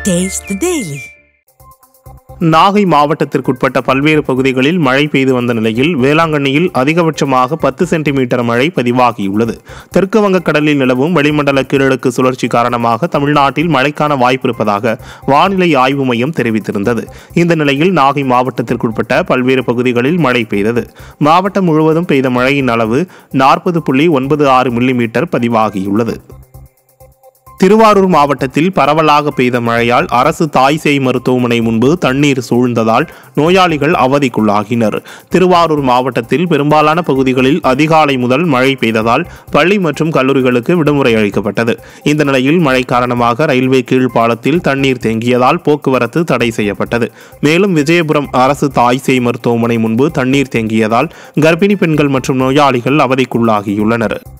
Taste the Daily. Nagai மாவட்டத்திற்குட்பட்ட பல்வேறு பகுதிகளில் மழை பெய்து வந்த நிலையில் வேளாங்கண்ணியில் அதிகபட்சமாக பத்து சென்டிமீட்டர் மழை பதிவாகியுள்ளது தெற்கு வங்கக்கடலில் நிலவும் வளிமண்டல கீழடுக்கு சுழற்சி காரணமாக தமிழ்நாட்டில் மழைக்கான வாய்ப்பிருப்பதாக வானிலை ஆய்வு மையம் தெரிவித்திருந்தது இந்த நிலையில் நாகை மாவட்டத்திற்குட்பட்ட பல்வேறு பகுதிகளில் மழை பெய்தது மாவட்டம் முழுவதும் பெய்த மழையின் அளவு நாற்பது புள்ளி ஒன்பது ஆறு மில்லிமீட்டர் பதிவாகியுள்ளது திருவாரூர் மாவட்டத்தில் பரவலாக பெய்த மழையால் அரசு தாய் சேய் மருத்துவமனை முன்பு தண்ணீர் சூழ்ந்ததால் நோயாளிகள் அவதிக்குள்ளாகினர் திருவாரூர் மாவட்டத்தில் பெரும்பாலான பகுதிகளில் அதிகாலை முதல் மழை பெய்ததால் பள்ளி மற்றும் கல்லூரிகளுக்கு விடுமுறை அளிக்கப்பட்டது இந்த நிலையில் மழை காரணமாக ரயில்வே கீழ்ப்பாலத்தில் தண்ணீர் தேங்கியதால் போக்குவரத்து தடை செய்யப்பட்டது மேலும் விஜயபுரம் அரசு தாய் சேய் மருத்துவமனை முன்பு தண்ணீர் தேங்கியதால் கர்ப்பிணி பெண்கள் மற்றும் நோயாளிகள் அவதிக்குள்ளாகியுள்ளனர்